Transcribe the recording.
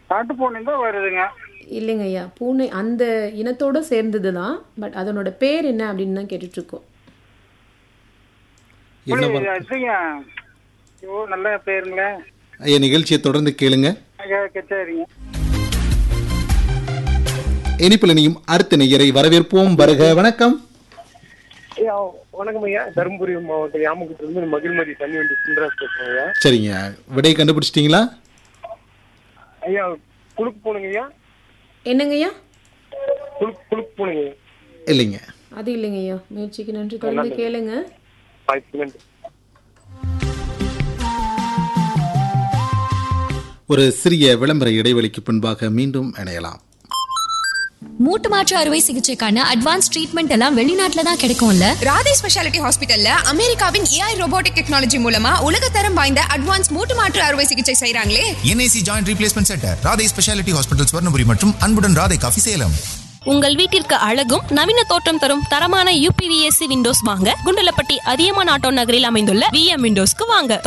காட்டு பூனை தான் வருதுங்க இல்லைங்க ஐயா பூனை அந்த இனத்தோட சேர்ந்தது தான் பட் அதனோட பேர் என்ன அப்படின்னு தான் கேட்டுட்டு இருக்கோம் என்ன புலி, வரும்? அதுங்க ஐயோ நல்ல பேருங்களே ஐயா நிகழ்ச்சியை தொடர்ந்து கேளுங்க ஐயா, சரிங்க இனிப்பில் இனியும் அடுத்த நேயரை வரவேற்போம் வருக வணக்கம் ஐயா வணக்கம் ஐயா தருமபுரி மாவட்டம் யாமகுட்டிலிருந்து மகிழ்மதி தண்ணி வண்டி சுந்தராஜ் பேசுறேன் ஐயா சரிங்க விடையை கண்டுபிடிச்சிட்டிங்களா ஐயா குளுக்கு போனுங்க ஐயா என்னங்க ஐயா குளுக்கு குளுக்கு போனுங்க ஐயா இல்லைங்க அது இல்லைங்க ஐயா முயற்சிக்கு நன்றி தொடர்ந்து கேளுங்க வாய்ப்பு நன்றி ஒரு சிறிய விளம்பர இடைவெளிக்கு பின்பாக மீண்டும் இணையலாம் மூட்டு மாற்று அறுவை சிகிச்சைக்கான அட்வான்ஸ் ட்ரீட்மெண்ட் எல்லாம் வெளிநாட்டுல தான் கிடைக்கும்ல ராதே ஸ்பெஷாலிட்டி ஹாஸ்பிட்டல்ல அமெரிக்காவின் ஏஐ ரோபோட்டிக் டெக்னாலஜி மூலமா உலகத்தரம் வாய்ந்த அட்வான்ஸ் மூட்டு மாற்று அறுவை சிகிச்சை செய்றாங்களே NIC joint replacement centre Radhai speciality hospital Swarnapuri மற்றும் அன்புடன் ராதை காஃபி சேலம் உங்கள் வீட்டிற்கு அழகும் நவீன தோற்றம் தரும் தரமான யூபிவிஎஸ்சி விண்டோஸ் வாங்க குண்டலப்பட்டி அதியமான் ஆட்டோ நகரில் அமைந்துள்ள விஎம் விண்டோஸ்க்கு வாங்க